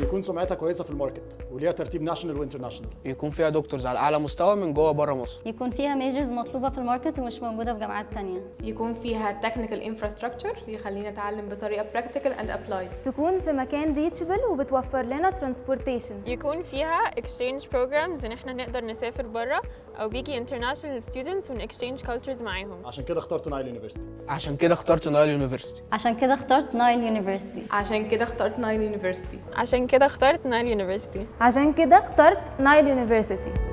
يكون سمعتها كويسه في الماركت وليها ترتيب ناشونال وانترناشونال يكون فيها دكتورز على اعلى مستوى من جوه بره مصر يكون فيها ميجرز مطلوبة في الماركت ومش موجودة في جامعات تانية يكون فيها technical infrastructure يخلينا نتعلم بطريقة practical and applied تكون في مكان ريتشبل وبتوفر لنا ترانسبورتيشن يكون فيها exchange programs ان احنا نقدر نسافر بره او بيجي international students ون exchange cultures معاهم عشان كده اخترت نايل يونيفرستي عشان كده اخترت نايل يونيفرسيتي عشان كده اخترت نايل يونيفرسيتي عشان كده اخترت نايل يونيفرسيتي عشان كده اخترت نايل يونيفرسيتي عشان كده اخترت نايل يونيفرسيتي